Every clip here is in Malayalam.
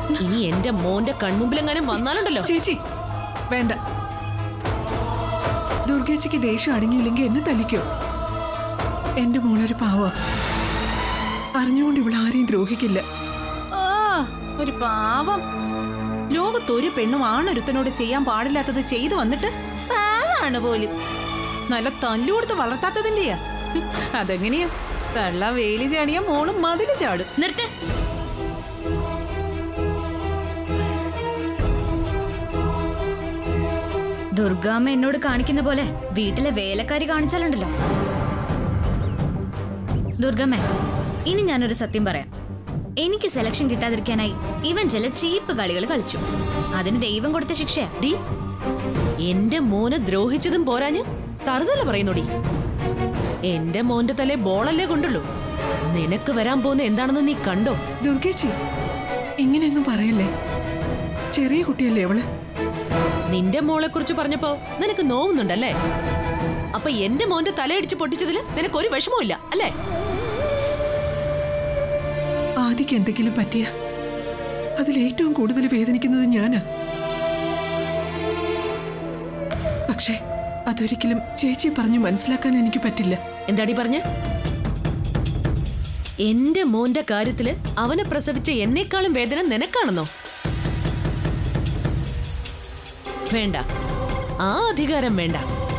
ഇനി എന്റെ മോന്റെ കൺമുമ്പിലെങ്ങാനും വന്നാലുണ്ടല്ലോ ചേച്ചി വേണ്ട ദുർഗേച്ചിക്ക് ദേഷ്യം അടങ്ങിയില്ലെങ്കിൽ എന്നെ തല്ലിക്കോ എന്റെ മോളൊരു പാവ അറിഞ്ഞുകൊണ്ട് ഇവിടെ ആരെയും ദ്രോഹിക്കില്ല ആ ഒരു പാവം ലോകത്തൊരു പെണ്ണും ആണൊരുത്തനോട് ചെയ്യാൻ പാടില്ലാത്തത് ചെയ്തു വന്നിട്ട് പാവാണ് പോലും നല്ല തല്ലുകൊടുത്ത് വളർത്താത്തതിന്റെയാ അതെങ്ങനെയാ തള്ള വേലി ചാടിയ മോളും മതില് ചാടും നിർത്ത് ദുർഗാമ്മ എന്നോട് കാണിക്കുന്ന പോലെ വീട്ടിലെ വേലക്കാരി കാണിച്ചാലുണ്ടല്ലോ ദുർഗമ്മ ഇനി ഞാനൊരു സത്യം പറയാം എനിക്ക് സെലക്ഷൻ കിട്ടാതിരിക്കാനായി ഇവൻ ചില ചീപ്പ് കളികൾ കളിച്ചു അതിന് ദൈവം കൊടുത്ത ശിക്ഷയാ ഡി എന്റെ മോനെ ദ്രോഹിച്ചതും പോരാഞ്ഞ് തറുതല പറയുന്നോടി എന്റെ മോന്റെ തലേ ബോളല്ലേ കൊണ്ടുള്ളൂ നിനക്ക് വരാൻ പോകുന്ന എന്താണെന്ന് നീ കണ്ടോ ദുർഗേച്ചി ഇങ്ങനെയൊന്നും പറയല്ലേ ചെറിയ കുട്ടിയല്ലേ അവള് നിന്റെ മോളെ കുറിച്ച് പറഞ്ഞപ്പോ നിനക്ക് നോവുന്നുണ്ടല്ലേ അപ്പൊ എന്റെ മോന്റെ തലയടിച്ച് പൊട്ടിച്ചതില് നിനക്ക് ഒരു വിഷമവും അല്ലേ ആദിക്ക് എന്തെങ്കിലും പറ്റിയ അതിൽ ഏറ്റവും കൂടുതൽ വേദനിക്കുന്നത് ഞാനാ പക്ഷേ അതൊരിക്കലും ചേച്ചിയെ പറഞ്ഞു മനസ്സിലാക്കാൻ എനിക്ക് പറ്റില്ല എന്താടി പറഞ്ഞ എന്റെ മോന്റെ കാര്യത്തില് അവനെ പ്രസവിച്ച എന്നെക്കാളും വേദന നിനക്കാണെന്നോ വേണ്ട ആ അധികാരം വേണ്ട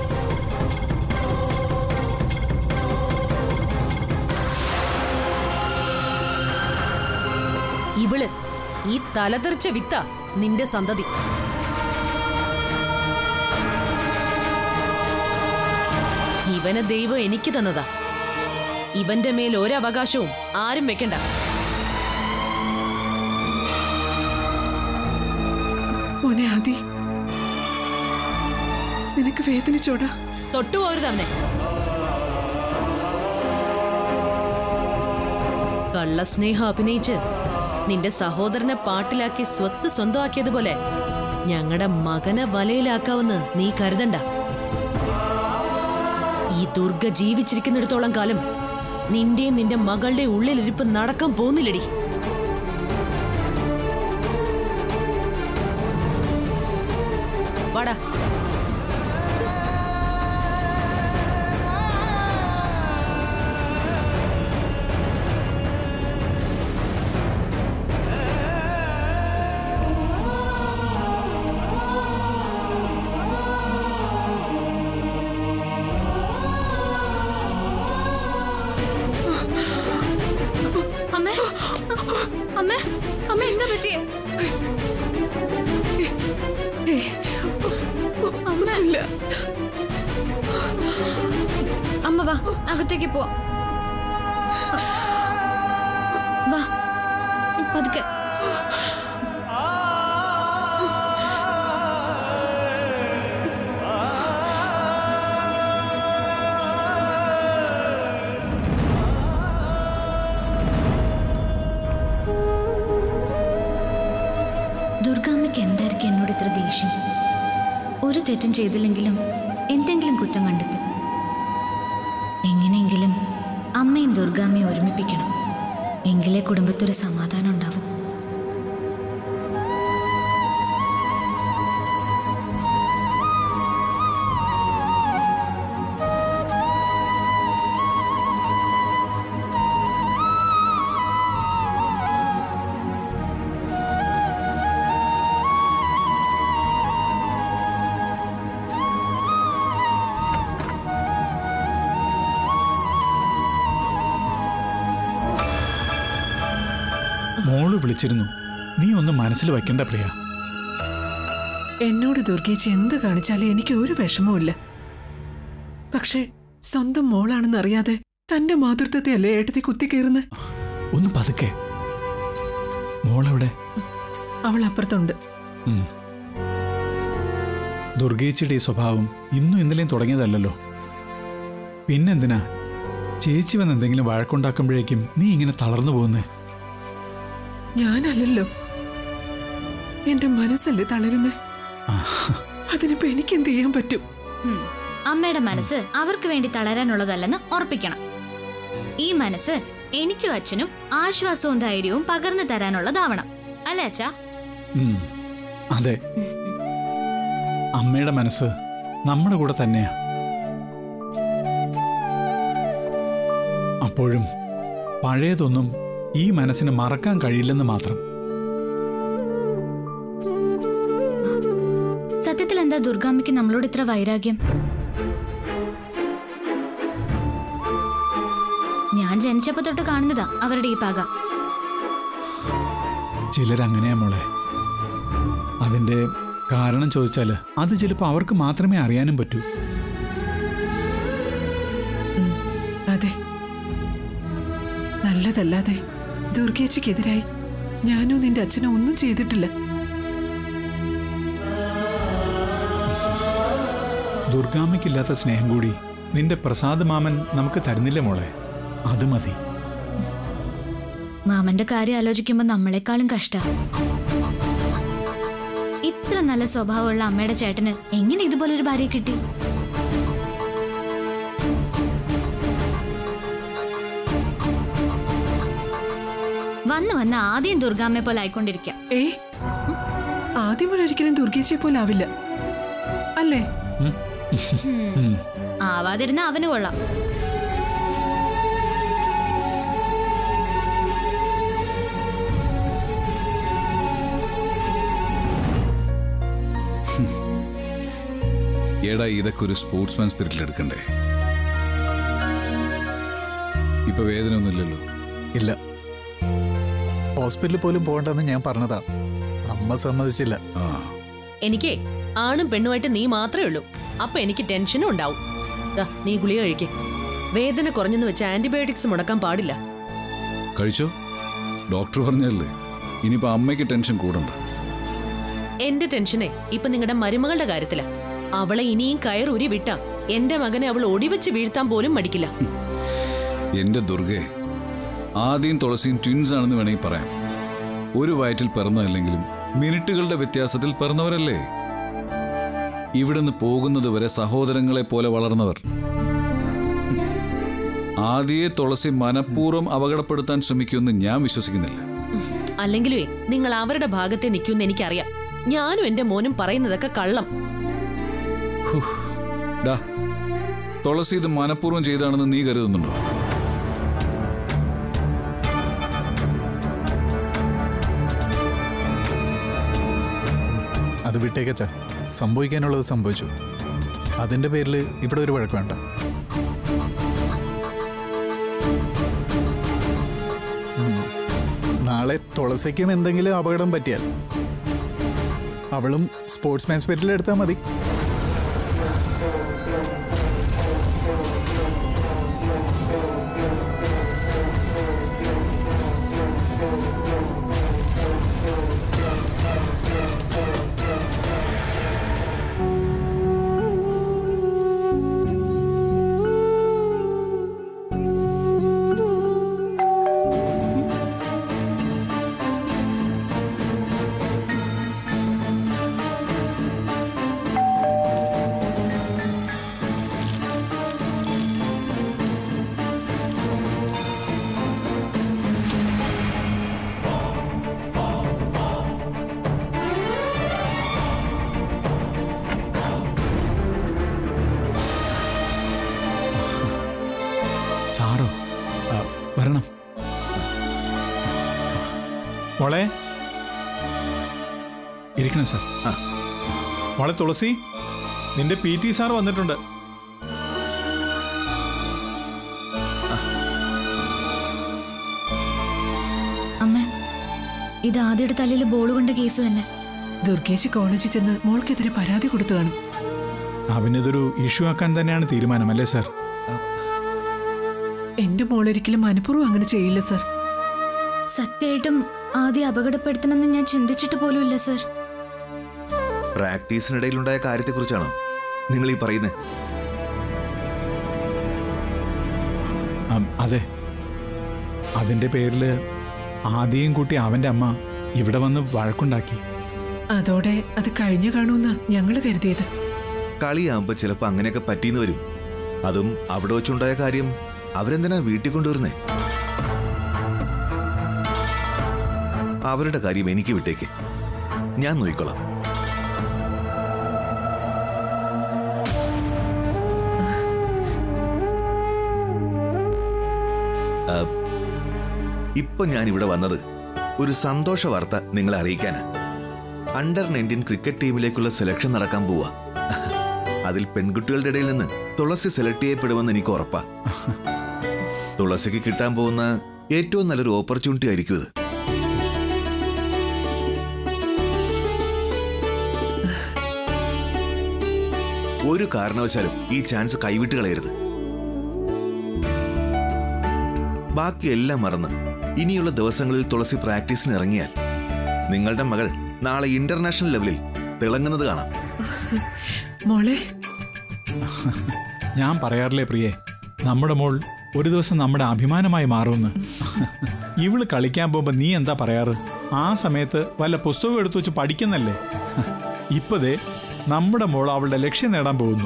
ഇവള് ഈ തലതെറിച്ച വിത്ത നിന്റെ സന്തതി ഇവനെ ദൈവം എനിക്ക് തന്നതാ ഇവന്റെ മേൽ ഒരവകാശവും ആരും വെക്കണ്ട മോനെ ആദി നിനക്ക് വേദനിച്ചോടാ തൊട്ടുപോകരുത് അവനെ കള്ളസ്നേഹം അഭിനയിച്ച് നിന്റെ സഹോദരനെ പാട്ടിലാക്കി സ്വത്ത് സ്വന്തമാക്കിയതുപോലെ ഞങ്ങളുടെ മകനെ വലയിലാക്കാമെന്ന് നീ കരുതണ്ട ഈ ദുർഗ ജീവിച്ചിരിക്കുന്നിടത്തോളം കാലം നിന്റെയും നിന്റെ മകളുടെ ഉള്ളിലിരിപ്പ് നടക്കാൻ പോകുന്നില്ലടി വാടാ അമ്മേ അമ്മേ അമ്മ എന്താ പറ്റിയേ ഒന്നുമില്ല അമ്മ വാ അകത്തേക്ക് പോ വാ പതുക്കെ ദുർഗാമ്മയ്ക്ക് എന്തായിരിക്കും എന്നോട് ഇത്ര ദേഷ്യം ഒരു തെറ്റും ചെയ്തില്ലെങ്കിലും എന്തെങ്കിലും കുറ്റം കണ്ടെത്തും എങ്ങനെയെങ്കിലും അമ്മയും ദുർഗാമ്മയും ഒരുമിപ്പിക്കണം എങ്കിലേ കുടുംബത്തൊരു സമാധാനം ഉണ്ടാവും മോള് വിളിച്ചിരുന്നു നീ ഒന്ന് മനസ്സിൽ വയ്ക്കണ്ട പ്രിയ എന്നോട് ദുർഗേച്ചി എന്ത് കാണിച്ചാലും എനിക്ക് ഒരു വിഷമവുമില്ല പക്ഷേ സ്വന്തം മോളാണെന്നറിയാതെ തന്റെ മാതൃത്വത്തെ അല്ലേ ഏട്ടത്തി കുത്തിക്കയറുന്നത് ഒന്ന് പതുക്കെ മോളെവിടെ അവൾ അപ്പുറത്തുണ്ട് ഉം. ദുർഗേച്ചിയുടെ ഈ സ്വഭാവം ഇന്നും ഇന്നലെയും തുടങ്ങിയതല്ലല്ലോ പിന്നെന്തിനാ ചേച്ചി വന്ന് എന്തെങ്കിലും വഴക്കുണ്ടാക്കുമ്പോഴേക്കും നീ ഇങ്ങനെ തളർന്നു പോകുന്നേ ഞാനല്ലല്ലോ എന്റെ മനസ്സല്ലേ തളരുന്നേ അതിനിപ്പോ എനിക്കെന്ത് ചെയ്യാൻ പറ്റും ഉം. അമ്മയുടെ മനസ്സ് അവർക്ക് വേണ്ടി തളരാനുള്ളതല്ലെന്ന് ഉറപ്പിക്കണം ഈ മനസ്സ് എനിക്കും അച്ഛനും ആശ്വാസവും ധൈര്യവും പകർന്നു തരാനുള്ളതാവണം അല്ലേ അച്ഛാ ഉം, അതെ അമ്മയുടെ മനസ്സ് നമ്മുടെ കൂടെ തന്നെയാ അപ്പോഴും പഴയതൊന്നും ഈ മനസ്സിന് മറക്കാൻ കഴിയില്ലെന്ന് മാത്രം സത്യത്തിൽ എന്താ ദുർഗാമ്മയ്ക്ക് നമ്മളോട് ഇത്ര വൈരാഗ്യം ഞാൻ ജനിച്ചപ്പോ തൊട്ട് കാണുന്നതാ അവരുടെ ഈ പക ചിലരങ്ങനെയാ മോളെ അതിന്റെ കാരണം ചോദിച്ചാൽ അത് ചിലപ്പോൾ അവർക്ക് മാത്രമേ അറിയാനും പറ്റൂ അതെ നല്ലതല്ലാതെ ദുർഗേച്ചിക്കെതിരായി ഞാനോ നിന്റെ അച്ഛനോ ഒന്നും ചെയ്തിട്ടില്ല ദുർഗാമ്മയ്ക്കില്ലാത്ത സ്നേഹം കൂടി നിന്റെ പ്രസാദ് മാമൻ നമുക്ക് തരുന്നില്ല മോളെ അത് മതി മാമന്റെ കാര്യം ആലോചിക്കുമ്പോ നമ്മളെക്കാളും കഷ്ട ഇത്ര നല്ല സ്വഭാവമുള്ള അമ്മയുടെ ചേട്ടന് എങ്ങനെ ഇതുപോലൊരു ഭാര്യയെ കിട്ടി വന്ന് വന്ന് ആദ്യം ദുർഗാമ്മയെ പോലെ ആയിക്കൊണ്ടിരിക്കാം ഏയ് ആദ്യം ഒരിക്കലും ദുർഗേച്ചിയെ പോലെ ആവില്ല അല്ലേ ഉം. ആവാതിരുന്ന അവന് കൊള്ളാം എടാ ഇതൊക്കെ ഒരു സ്പോർട്സ്മാൻ സ്പിരിറ്റിൽ എടുക്കണ്ടേ ഇപ്പൊ വേദന ഒന്നുമില്ലല്ലോ ഇല്ല ഹോസ്പിറ്റലിൽ പോലും പോകണ്ടെന്ന് ഞാൻ പറഞ്ഞതാ അമ്മ സമ്മതിച്ചില്ല ആ എനിക്കേ ആണും പെണ്ണുമായിട്ട് നീ മാത്രമേ ഉള്ളൂ അപ്പൊ എനിക്ക് ടെൻഷനും ഉണ്ടാവും ദാ, നീ ഗുളിക കഴിക്കേ വേദന കുറഞ്ഞെന്ന് വെച്ച് ആന്റിബയോട്ടിക്സ് മുടക്കാൻ പാടില്ല കഴിച്ചോ ഡോക്ടർ പറഞ്ഞല്ലേ ഇനിയിപ്പോ അമ്മയ്ക്ക് ടെൻഷൻ കൂടണ്ട എന്റെ ടെൻഷനെ ഇപ്പൊ നിങ്ങളുടെ മരുമകളുടെ കാര്യത്തിലാ അവളെ ഇനിയും കയറൂരി വിട്ടാ എന്റെ മകനെ അവൾ ഒടിവെച്ച് വീഴ്ത്താൻ പോലും മടിക്കില്ല എന്റെ ദുർഗെ ആദ്യം തുളസിയും ട്വിൻസ് ആണെന്ന് വേണമെങ്കിൽ പറയാം ഒരു വയറ്റിൽ പിറന്നതല്ലെങ്കിലും മിനിറ്റുകളുടെ വ്യത്യാസത്തിൽ പിറന്നവരല്ലേ ഇവിടുന്ന് പോകുന്നത് വരെ സഹോദരങ്ങളെ പോലെ വളർന്നവർ ആദ്യയെ തുളസി മനഃപൂർവ്വം അപകടപ്പെടുത്താൻ ശ്രമിക്കുമെന്ന് ഞാൻ വിശ്വസിക്കുന്നില്ല അല്ലെങ്കിലേ നിങ്ങൾ അവരുടെ ഭാഗത്തെ നിൽക്കുമെന്ന് എനിക്കറിയാം ഞാനും എന്റെ മോനും പറയുന്നതൊക്കെ കള്ളം ഡാ തുളസി ഇത് മനഃപൂർവ്വം ചെയ്താണെന്ന് നീ കരുതുന്നുണ്ടോ അത് വിട്ടേക്കച്ച സംഭവിക്കാനുള്ളത് സംഭവിച്ചു അതിന്റെ പേരിൽ ഇവിടെ ഒരു വഴക്ക് വേണ്ട ഉം. നാളെ തുളസിക്കും എന്തെങ്കിലും അപകടം പറ്റിയാൽ അവളും സ്പോർട്സ്മാൻ സ്പിരിറ്റിൽ എടുത്താൽ മതി സാറോ ആ, വരണം മോളെ ഇരിക്കണം സാർ മോളെ തുളസി നിന്റെ പി ടി സാർ വന്നിട്ടുണ്ട് അമ്മ ഇത് ആദ്യയുടെ തലയിൽ ബോൾ കൊണ്ട കേസ് തന്നെ ദുർഗേച്ചി കോളേജിൽ ചെന്ന് മോൾക്കെതിരെ പരാതി കൊടുത്തു കാണും അവനിതൊരു ഇഷ്യൂ ആക്കാൻ തന്നെയാണ് തീരുമാനം അല്ലേ സാർ എന്റെ മോളൊരിക്കലും മനഃപൂർവ്വം അങ്ങനെ ചെയ്യില്ല സർ സത്യമായിട്ടും ആദ്യം അപകടപ്പെടുത്തണമെന്ന് ഞാൻ ചിന്തിച്ചിട്ട് പോലുമില്ല സർ പ്രാക്ടീസിനിടയിലുണ്ടായ കാര്യത്തെക്കുറിച്ചാണോ നിങ്ങൾ ഈ പറയുന്നത് ആം, അതെ അതിന്റെ പേരിൽ ആദ്യം കൂട്ടി അവന്റെ അമ്മ ഇവിടെ വന്ന് വഴക്കുണ്ടാക്കി അതോടെ അത് കഴിഞ്ഞു കാണുമെന്ന് ഞങ്ങൾ കരുതിയത് കളിയാകുമ്പോ ചിലപ്പോ അങ്ങനെയൊക്കെ പറ്റിയെന്ന് വരും അതും അവിടെ വെച്ചുണ്ടായ കാര്യം അവരെന്തിനാ വീട്ടിൽ കൊണ്ടുവരുന്നേ അവരുടെ കാര്യം എനിക്ക് വിട്ടേക്ക് ഞാൻ നോക്കിക്കോളാം ആ, ഇപ്പൊ ഞാൻ ഇവിടെ വന്നത് ഒരു സന്തോഷ വാർത്ത നിങ്ങളെ അറിയിക്കാനാ അണ്ടർ നയൻറ്റീൻ ക്രിക്കറ്റ് ടീമിലേക്കുള്ള സെലക്ഷൻ നടക്കാൻ പോവാ അതിൽ പെൺകുട്ടികളുടെ ഇടയിൽ നിന്ന് തുളസി സെലക്ട് ചെയ്യപ്പെടുമെന്ന് എനിക്ക് ഉറപ്പാ തുളസിക്ക് കിട്ടാൻ പോകുന്ന ഏറ്റവും നല്ലൊരു ഓപ്പർച്യൂണിറ്റി ആയിരിക്കും ഇത് ഒരു കാരണവശാലും ഈ ചാൻസ് കൈവിട്ട് കളയരുത് ബാക്കി എല്ലാം മറന്ന് ഇനിയുള്ള ദിവസങ്ങളിൽ തുളസി പ്രാക്ടീസിന് ഇറങ്ങിയാൽ നിങ്ങളുടെ മകൾ നാളെ ഇന്റർനാഷണൽ ലെവലിൽ തിളങ്ങുന്നത് കാണാം മോളെ ഞാൻ പറയാറില്ലേ പ്രിയേ നമ്മുടെ മോൾ ഒരു ദിവസം നമ്മുടെ അഭിമാനമായി മാറുമെന്ന് ഇവള് കളിക്കാൻ പോകുമ്പോ നീ എന്താ പറയാറ് ആ സമയത്ത് വല്ല പുസ്തകം എടുത്തു വെച്ച് പഠിക്കുന്നല്ലേ ഇപ്പതേ നമ്മുടെ മോൾ അവളുടെ ലക്ഷ്യം നേടാൻ പോകുന്നു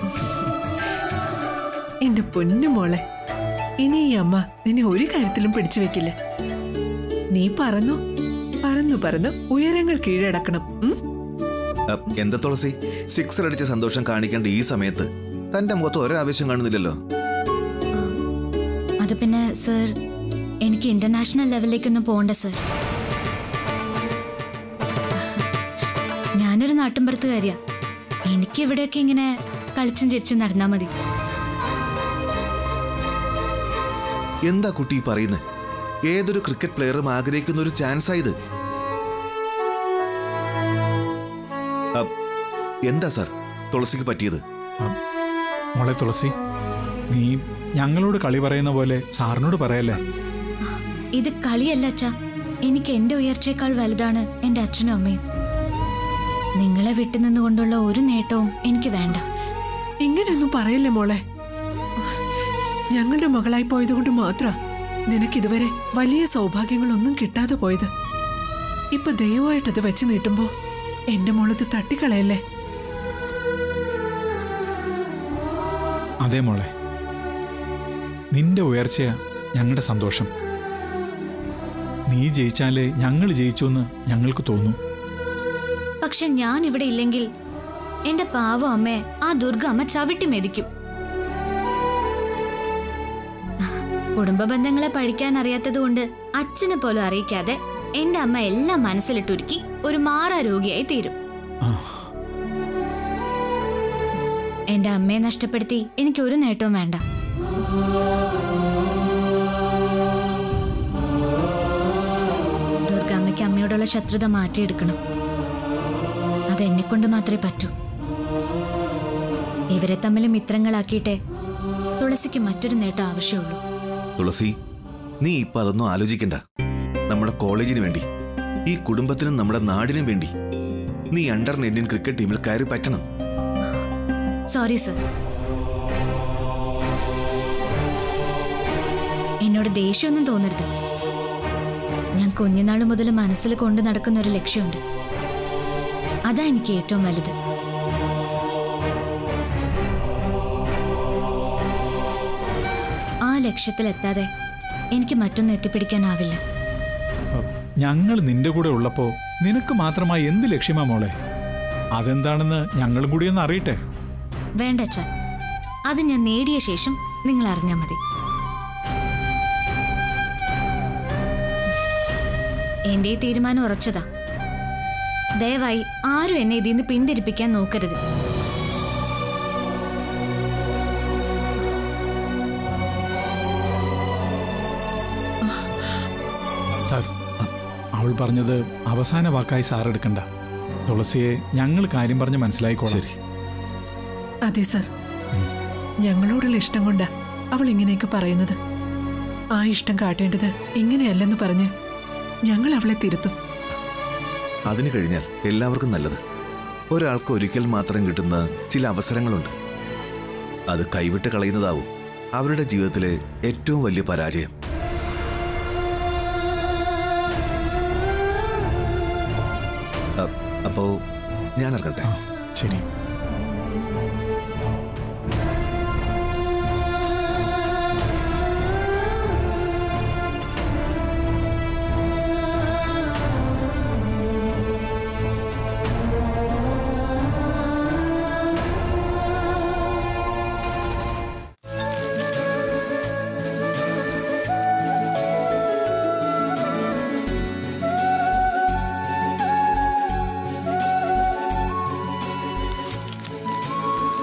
എന്റെ പൊന്നു മോളെ ഇനി ഈ അമ്മ നിന്നെ ഒരു കാര്യത്തിലും പിടിച്ചു വെക്കില്ല നീ പറന്നു പറന്നു പറന്ന് ഉയരങ്ങൾ കീഴടക്കണം ഉം? അ, എന്താ തുളസി സിക്സർ അടിച്ച സന്തോഷം കാണിക്കേണ്ട ഈ സമയത്ത് തന്റെ മുഖത്ത് ഒരാവശ്യം കാണുന്നില്ലല്ലോ അത് പിന്നെ സർ എനിക്ക് ഇന്റർനാഷണൽ ലെവലിലേക്കൊന്നും പോകണ്ട സർ ഞാനൊരു നാട്ടിൻപുറത്തുകാരിയാ എനിക്ക് ഇവിടെയൊക്കെ ഇങ്ങനെ കളിച്ചും ചിരിച്ചും നടന്നാ മതി എന്താ കുട്ടി ഈ പറയുന്നത് ഏതൊരു ക്രിക്കറ്റ് പ്ലെയറും ആഗ്രഹിക്കുന്ന ഒരു ചാൻസാ ഇത് അ, എന്താ സാർ തുളസിക്ക് പറ്റിയത് ആ, മോളെ തുളസി നീ ഞങ്ങളോട് കളി പറയുന്ന പോലെ സാറിനോട് പറയല്ലേ ഇത് കളിയല്ല അച്ഛാ എനിക്ക് എന്റെ ഉയർച്ചയേക്കാൾ വലുതാണ് എന്റെ അച്ഛനും അമ്മയും നിങ്ങളെ വിട്ടുനിന്നുകൊണ്ടുള്ള ഒരു നേട്ടവും എനിക്ക് വേണ്ട ഇങ്ങനെയൊന്നും പറയല്ലേ മോളെ ഞങ്ങളുടെ മകളായി പോയതുകൊണ്ട് മാത്ര നിനക്കിതുവരെ വലിയ സൗഭാഗ്യങ്ങളൊന്നും കിട്ടാതെ പോയത് ഇപ്പൊ ദയവായിട്ടത് വെച്ച് നീട്ടുമ്പോ എന്റെ മോളത് തട്ടിക്കളയല്ലേ അതെ മോളെ നിന്റെ ഉയർച്ചയാ ഞങ്ങളുടെ സന്തോഷം നീ ജയിച്ചാലേ ഞങ്ങൾ ജയിച്ചു എന്ന് ഞങ്ങൾക്ക് തോന്നും പക്ഷെ ഞാൻ ഇവിടെ ഇല്ലെങ്കിൽ എന്റെ പാവം അമ്മയെ ആ ദുർഗ അമ്മ ചവിട്ടി മെതിക്കും കുടുംബ ബന്ധങ്ങളെ പഠിക്കാൻ അറിയാത്തത് കൊണ്ട് അച്ഛനെ പോലും അറിയിക്കാതെ എന്റെ അമ്മ എല്ലാം മനസ്സിലിട്ടൊരുക്കി ഒരു മാറാ രോഗിയായി തീരും ആ, എന്റെ അമ്മയെ നഷ്ടപ്പെടുത്തി എനിക്ക് ഒരു നേട്ടവും വേണ്ട ദുർഗാമ്മയ്ക്ക് അമ്മയോടുള്ള ശത്രുത മാറ്റിയെടുക്കണം അത് എന്നെ കൊണ്ട് മാത്രമേ പറ്റൂ ഇവരെ തമ്മിൽ മിത്രങ്ങളാക്കിയിട്ടേ തുളസിക്ക് മറ്റൊരു നേട്ടം ആവശ്യമുള്ളൂ തുളസി നീ ഇപ്പൊ അതൊന്നും ആലോചിക്കണ്ട നമ്മുടെ കോളേജിന് വേണ്ടി ഈ കുടുംബത്തിനും നമ്മുടെ നാടിനും വേണ്ടി നീ അണ്ടർ നയൻറ്റീൻ ക്രിക്കറ്റ് ടീമിൽ കയറി പറ്റണം സോറി സർ എന്നോട് ദേഷ്യമൊന്നും തോന്നരുത് ഞാൻ കുഞ്ഞുനാൾ മുതൽ മനസ്സിൽ കൊണ്ടു നടക്കുന്ന ഒരു ലക്ഷ്യമുണ്ട് അതാ എനിക്ക് ഏറ്റവും വലുത് ആ ലക്ഷ്യത്തിലെത്താതെ എനിക്ക് മറ്റൊന്നും എത്തിപ്പിടിക്കാനാവില്ല ഞങ്ങൾ നിന്റെ കൂടെ ഉള്ളപ്പോ നിനക്ക് മാത്രമായി എന്ത് ലക്ഷ്യമാ മോളെ അതെന്താണെന്ന് ഞങ്ങളും കൂടി ഒന്ന് അറിയട്ടെ വേണ്ട അച്ഛ അത് ഞാൻ നേടിയ ശേഷം നിങ്ങൾ അറിഞ്ഞാൽ മതി എന്റെ ഈ തീരുമാനം ഉറച്ചതാ ദയവായി ആരും എന്നെ ഇതിൽ നിന്ന് പിന്തിരിപ്പിക്കാൻ നോക്കരുത് സാർ അവൾ പറഞ്ഞത് അവസാന വാക്കായി സാർ എടുക്കണ്ട തുളസിയെ ഞങ്ങൾ കാര്യം പറഞ്ഞ് മനസ്സിലായിക്കോളാം ശരി അതെ സർ ഞങ്ങളോടുള്ള ഇഷ്ടം കൊണ്ടാ അവൾ ഇങ്ങനെയൊക്കെ പറയുന്നത് ആ ഇഷ്ടം കാട്ടേണ്ടത് ഇങ്ങനെയല്ലെന്ന് പറഞ്ഞ് ഞങ്ങൾ അവളെ തിരുത്തും അതിന് കഴിഞ്ഞാൽ എല്ലാവർക്കും നല്ലത് ഒരാൾക്ക് ഒരിക്കൽ മാത്രം കിട്ടുന്ന ചില അവസരങ്ങളുണ്ട് അത് കൈവിട്ട് കളയുന്നതാവും അവരുടെ ജീവിതത്തിലെ ഏറ്റവും വലിയ പരാജയം അ- അപ്പോ ഞാൻ ഇറങ്ങട്ടെ ആ, ശരി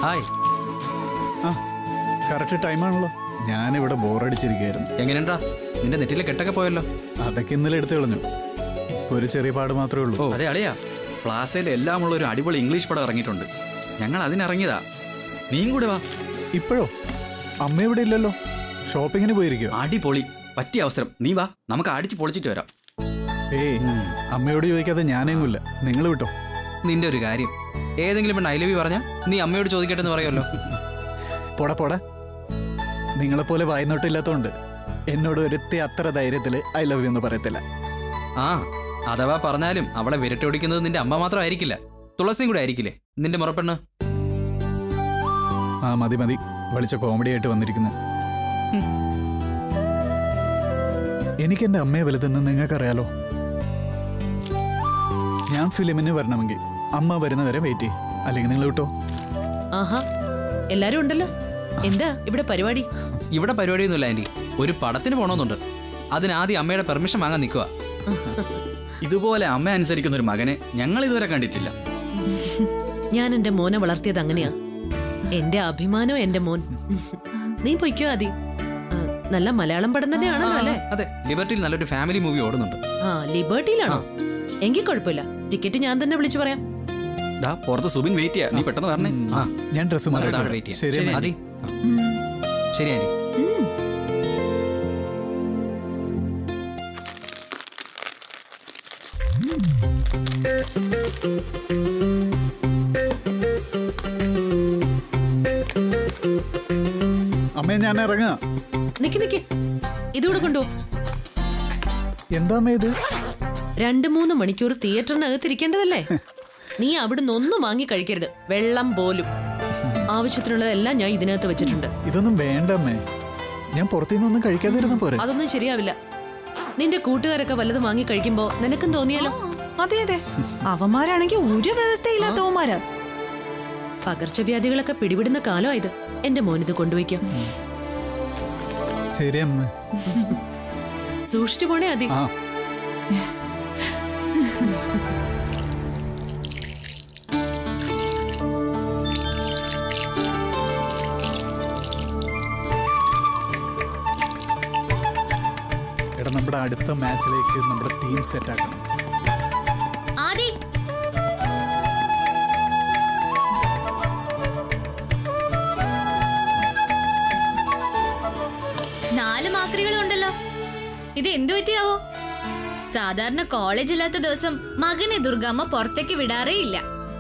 ഹായ് ആ കറക്റ്റ് ടൈമാണല്ലോ ഞാനിവിടെ ബോറടിച്ചിരിക്കുകയായിരുന്നു എങ്ങനെയുണ്ടാ നിന്റെ നെറ്റിലെ കെട്ടൊക്കെ പോയല്ലോ അതൊക്കെ ഇന്നലെ എടുത്തു കളഞ്ഞു ഇപ്പൊ ഒരു ചെറിയ പാട് മാത്രമേ ഉള്ളൂ അതെ അളിയാ പ്ലാസയിൽ എല്ലാമുള്ള ഒരു അടിപൊളി ഇംഗ്ലീഷ് പടം ഇറങ്ങിയിട്ടുണ്ട് ഞങ്ങൾ അതിനിറങ്ങിയതാ നീയും കൂടെ വാ ഇപ്പോഴോ അമ്മ ഇവിടെ ഇല്ലല്ലോ ഷോപ്പിങ്ങിന് പോയിരിക്കോ അടിപൊളി പറ്റിയ അവസരം നീ വാ നമുക്ക് അടിച്ച് പൊളിച്ചിട്ട് വരാം ഏയ് അമ്മയോട് ചോദിക്കാതെ ഞാനെങ്ങുമില്ല നിങ്ങൾ വിട്ടോ നിന്റെ ഒരു കാര്യം ഏതെങ്കിലും പെണ്ണ് ഐ ലവ് യു പറഞ്ഞാ നീ അമ്മയോട് ചോദിക്കട്ടെ എന്ന് പറയുമല്ലോ പോടാ പോടാ നിങ്ങളെപ്പോലെ വായ്നോട്ടില്ലാത്തതുകൊണ്ട് എന്നോട് ഒരുത്തി അത്ര ധൈര്യത്തിൽ ഐ ലവ് യു എന്ന് പറയത്തില്ല ആ അഥവാ പറഞ്ഞാലും അവളെ വിരട്ടൊടിക്കുന്നത് നിന്റെ അമ്മ മാത്രമായിരിക്കില്ല തുളസിയും കൂടെ ആയിരിക്കില്ലേ നിന്റെ മുറപ്പെണ്ണ് ആ മതി മതി വിളിച്ച കോമഡി ആയിട്ട് വന്നിരിക്കുന്നു എനിക്ക് എൻ്റെ അമ്മയെ വലുതെന്ന് നിങ്ങൾക്കറിയാലോ ഞാൻ ഫിലിമിന് വരണമെങ്കിൽ അമ്മ വരുന്നവരെ വെയിറ്റ് ചെയ്യും അല്ലെങ്കിൽ നിങ്ങൾ വിട്ടോ ആഹാ എല്ലാരും ഉണ്ടല്ലോ എന്താ ഇവിടെ പരിപാടി ഇവിടെ പരിപാടിയൊന്നുമില്ല ആന്റി ഒരു പടത്തിന് പോണമെന്നുണ്ട് അതിനാദ്യം അമ്മയുടെ പെർമിഷൻ വാങ്ങാൻ നിൽക്കുക ഇതുപോലെ അമ്മ അനുസരിക്കുന്ന ഒരു മകനെ ഞങ്ങൾ ഇതുവരെ കണ്ടിട്ടില്ല ഞാൻ എന്റെ മോനെ വളർത്തിയത് അങ്ങനെയാ എന്റെ അഭിമാനം എന്റെ മോൻ നീ പൊയ്ക്കോ ആദി ആ, നല്ല മലയാളം പടം തന്നെയാണല്ലോ അല്ലേ അതെ ലിബർട്ടിയിൽ നല്ലൊരു ഫാമിലി മൂവി ഓടുന്നുണ്ട് ആ ലിബർട്ടിയിലാണോ എങ്കിൽ കുഴപ്പമില്ല ടിക്കറ്റ് ഞാൻ തന്നെ വിളിച്ചു പറയാം ഡാ പുറത്ത് സുബിൻ വെയിറ്റ് ചെയ്യാ നീ പെട്ടെന്ന് വരണേ ആ ഞാൻ ഡ്രസ്സ് നമുക്ക് താഴെ മാറി വെയിറ്റ് ശരി ചെയ്യാം എന്നാ. ആദി ശരി ആന്റി അമ്മേ ഞാൻ ഇറങ്ങാ നിക്ക് നിക്ക് ഇതുകൂടെ കൊണ്ടുപോ എന്താ അമ്മേ ഇത് രണ്ടു മൂന്ന് മണിക്കൂർ തിയേറ്ററിനകത്ത് ഇരിക്കേണ്ടതല്ലേ നീ അവിടുന്ന് ഒന്നും വാങ്ങി കഴിക്കരുത് വെള്ളം പോലും ആവശ്യത്തിനുള്ളതെല്ലാം ഞാൻ ഇതിനകത്ത് വെച്ചിട്ടുണ്ട് ഇതൊന്നും വേണ്ട അമ്മേ ഞാൻ പുറത്തുനിന്നൊന്നും കഴിക്കാതിരുന്ന പോരെ അതൊന്നും ശരിയാവില്ല നിന്റെ കൂട്ടുകാരൊക്കെ വല്ലതും വാങ്ങി കഴിക്കുമ്പോ നിനക്കും തോന്നിയാലോ അതെ അതെ അവന്മാരാണെങ്കിൽ ഒരു വ്യവസ്ഥയില്ലാത്തവന്മാരാ പകർച്ചവ്യാധികളൊക്കെ പിടിവിടുന്ന കാലം ഇത് എന്റെ മോനിത് കൊണ്ടുവയ്ക്കാം ശരി അമ്മ സൂക്ഷിച്ചു പോണേ അതി ആ എടാ നമ്മുടെ അടുത്ത മാച്ചിലേക്ക് നമ്മുടെ ടീം സെറ്റ് ആക്കണം ആദി നാല് മാക്രികളുണ്ടല്ലോ ഇത് എന്തു പറ്റിയാവോ സാധാരണ കോളേജ് ഇല്ലാത്ത ദിവസം മകനെ ദുർഗാമ്മ പുറത്തേക്ക് വിടാറേ ഇല്ല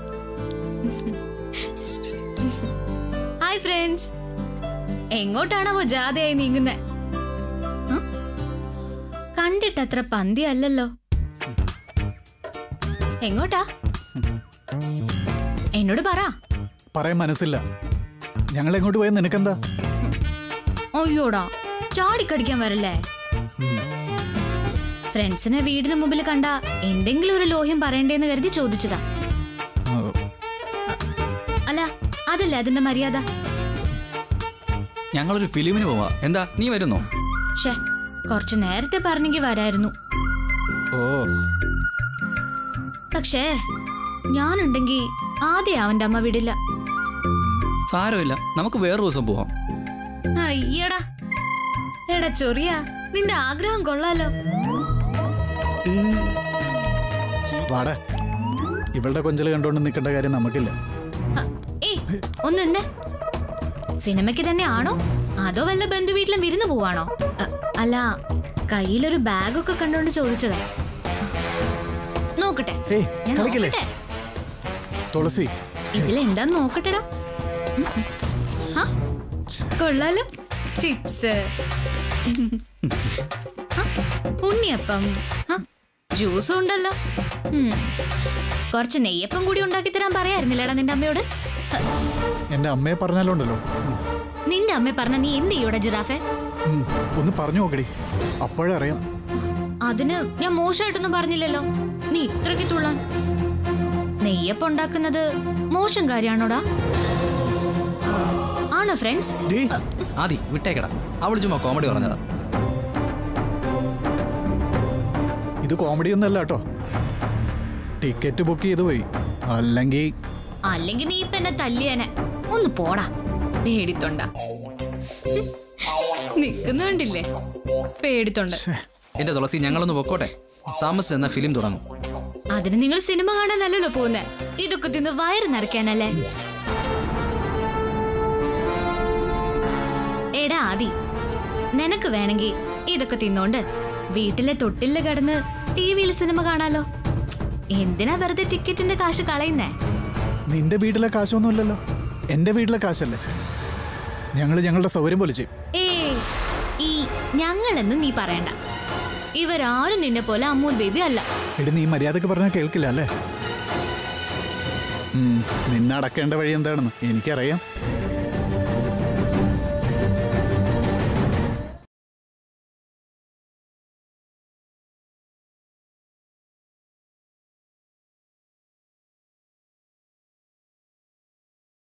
ഹായ് ഫ്രണ്ട്സ് എങ്ങോട്ടാണാവോ ജാഥയായി നീങ്ങുന്നത് കണ്ടിട്ടത്ര പന്തി അല്ലല്ലോ എങ്ങോട്ടാ എന്നോട് പറ പറയാൻ മനസ്സില്ല ഞങ്ങൾ എങ്ങോട്ട് പോയാൽ നിനക്കെന്താ അയ്യോടാ ചാടിക്കടിക്കാൻ വരല്ലേ ഫ്രണ്ട്സിനെ വീടിന് മുമ്പിൽ കണ്ട എന്തെങ്കിലും ഒരു ലോഹ്യം പറയണ്ടേന്ന് കരുതി ചോദിച്ചതാ ആ, അല്ല അതല്ലേ അതിന്റെ മര്യാദ ഞങ്ങളൊരു ഫിലിമിന് പോവാ എന്താ നീ വരുന്നോ ഷേ കുറച്ചു നേരത്തെ പറഞ്ഞെങ്കിൽ വരായിരുന്നു ഓ പക്ഷേ ഞാനുണ്ടെങ്കി ആദ്യം അവന്റെ അമ്മ വിടില്ല സാരമില്ല നമുക്ക് വേറൊരു ദിവസം പോവാം അയ്യടാ എടാ ചൊറിയ നിന്റെ ആഗ്രഹം കൊള്ളാലോ വാടാ ഇവളുടെ കൊഞ്ചൽ കണ്ടുകൊണ്ട് നിൽക്കേണ്ട കാര്യം നമുക്കില്ല അ, ഏയ് ഒന്ന് നിന്നെ സിനിമയ്ക്ക് തന്നെ ആണോ അതോ വല്ല ബന്ധു വീട്ടിലും വിരുന്ന് പോവാണോ അ, അല്ല കയ്യിലൊരു ബാഗൊക്കെ കണ്ടോണ്ട് ചോദിച്ചതാ നോക്കട്ടെ ഏയ് ഞാൻ കളിക്കല്ലേ നോക്കട്ടെ തുളസി ഇതിലെന്താന്ന് നോക്കട്ടെടാ ഉം. ആ, കൊള്ളാലോ ചിപ്സ് ആ, ഉണ്ണിയപ്പം ആ, ജ്യൂസും ഉണ്ടല്ലോ ഉം. കുറച്ച് നെയ്യപ്പം കൂടി ഉണ്ടാക്കി തരാൻ പറയായിരുന്നില്ലേടാ നിന്റെ അമ്മയോട് ഹ, എൻ്റെ അമ്മയെ പറഞ്ഞാലുണ്ടല്ലോ ഉം, നിന്റെ അമ്മ പറഞ്ഞ നീ എന്ത് ചെയ്യൂടാ ജിറാഫെ ഉം, ഒന്ന് പറഞ്ഞു നോക്കടി അപ്പോഴേ അറിയാം അതിന് ഞാൻ മോശമായിട്ടൊന്നും പറഞ്ഞില്ലല്ലോ നീ ഇത്രയ്ക്ക് തുള്ളാൻ നെയ്യപ്പം ഉണ്ടാക്കുന്നത് മോശം കാര്യമാണോടാ ആ, ആണോ ഫ്രണ്ട്സ് ഡീ ആദി വിട്ടേക്കടാ അവൾ ചുമ്മാ കോമഡി പറഞ്ഞതാ ഇത് കോമഡി ഒന്നല്ല കേട്ടോ ടിക്കറ്റ് ബുക്ക് ചെയ്തു പോയി അല്ലെങ്കിൽ അല്ലെങ്കിൽ നീ ഇപ്പൊ എന്നെ തല്ലിയനെ ഒന്ന് പോടാ പേടിത്തൊണ്ട നിക്കുന്നുണ്ടില്ലേ പേടിത്തൊണ്ട എന്റെ തുളസി ഞങ്ങളൊന്ന് പൊക്കോട്ടെ താമസിച്ച് എന്ന ഫിലിം തുടങ്ങും അതിന് നിങ്ങൾ സിനിമ കാണാനല്ലല്ലോ പോകുന്നേ ഇതൊക്കെ തിന്ന് വയറ് നിറയ്ക്കാനല്ലേ എടാ ആദി നിനക്ക് വേണമെങ്കിൽ ഇതൊക്കെ തിന്നോണ്ട് വീട്ടിലെ തൊട്ടില് കിടന്ന് ടി വിയിൽ സിനിമ കാണാലോ എന്തിനാ വെറുതെ ടിക്കറ്റിന്റെ കാശ് കളയുന്നേ നിന്റെ വീട്ടിലെ കാശൊന്നുമില്ലല്ലോ എൻ്റെ വീട്ടിലെ കാശല്ലേ ഞങ്ങൾ ഞങ്ങളുടെ സൗകര്യം പോലെ ചെയ്യും ഏ ഈ ഞങ്ങളെന്നും നീ പറയണ്ട ഇവരാരും നിന്നെ പോലെ അമ്മൂൽ ബേബി അല്ല എടി നീ മര്യാദക്ക് പറഞ്ഞാൽ കേൾക്കില്ല അല്ലേ ഉം, നിന്നെ അടക്കേണ്ട വഴി എന്താണെന്ന് എനിക്കറിയാം